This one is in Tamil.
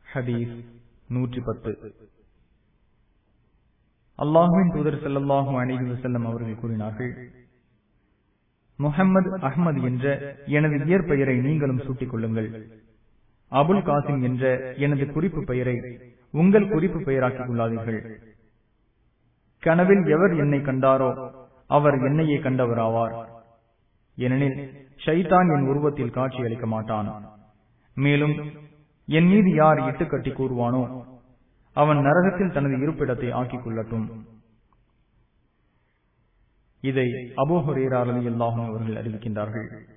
ஹதீஸ் நூற்றி பத்து அல்லாஹுவின் தூதர் செல்லல்லாஹு அணிஹி வசல்லம் அவர்கள் கூறினார்கள் முகம்மது அஹ்மது என்ற எனது இயற்பெயரை நீங்களும் சூட்டிக் கொள்ளுங்கள் அபுல் காசிம் என்ற எனது குறிப்பு பெயரை உங்கள் குறிப்பு பெயராக்கிக் கொள்ளாதீர்கள் கனவில் எவர் என்னை கண்டாரோ அவர் என்னையே கண்டவராவார் ஏனெனில் ஷைதான் என் உருவத்தில் காட்சி அளிக்க மாட்டான் மேலும் என் மீது யார் இட்டுக்கட்டி கூறுவானோ அவன் நரகத்தில் தனது இருப்பிடத்தை ஆக்கிக் கொள்ளட்டும் இதை அபோஹரேரா அலி அல்லாஹும் அவர்கள் அறிவிக்கின்றார்கள்